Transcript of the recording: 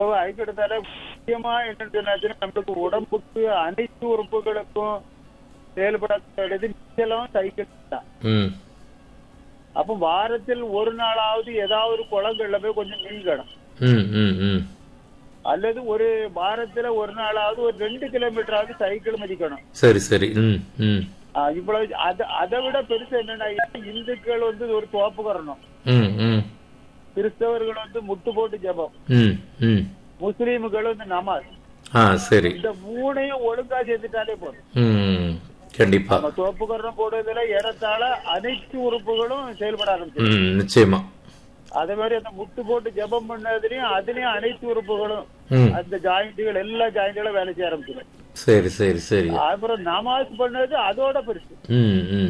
ஐக்கியத்தால முக்கியமா என்னன்னு சொன்னாச்சுன்னா நம்மளுக்கு உடம்புக்கு அனைத்து உறுப்புகளுக்கும் செயல்படக்கூடியது நீச்சலும் சைக்கிள் தான் ம் அப்ப வாரத்தில் ஒரு நாளாவது ஏதாவது ஒரு குளங்கள்ல போய் கொஞ்சம் நீங்கணும் ம் ம் ம் அல்லது ஒரு வாரத்துல ஒரு நாளாவது ஒரு ரெண்டு கிலோமீட்டராவது சைக்கிள் மதிக்கணும் சரி சரி ம் ம் ஆ, இவ்வளவு அத அதை விட பெருசு என்னன்னா இந்துக்கள் வந்து ஒரு தோப்பு கரணும் ம் ம் கிறிஸ்தவர்கள் வந்து முட்டு போட்டு ஜெபம் ம் ம் முஸ்லீம்கள் வந்து நமாஸ் ஆ சரி இந்த மூணையும் ஒழுங்கா சேர்த்துட்டாலே போதும் ம் கண்டிப்பா நம்ம தோப்பு கரணம் போடுறதுல ஏறத்தாழ அனைத்து உறுப்புகளும் செயல்பட ஆரம்பிச்சு ம் நிச்சயமா அதே மாதிரி அந்த முட்டு போட்டு ஜெபம் பண்ணதுலயும் அதுலயும் அனைத்து உறுப்புகளும் ம் அந்த ஜாயிண்ட்டுகள் எல்லா ஜாயிண்ட்களும் வேலை செய்ய ஆரம்பிச்சிடும் சரி சரி சரி அப்புறம் நமாஸ் பண்ணது அதோட பெருசு ம் ம்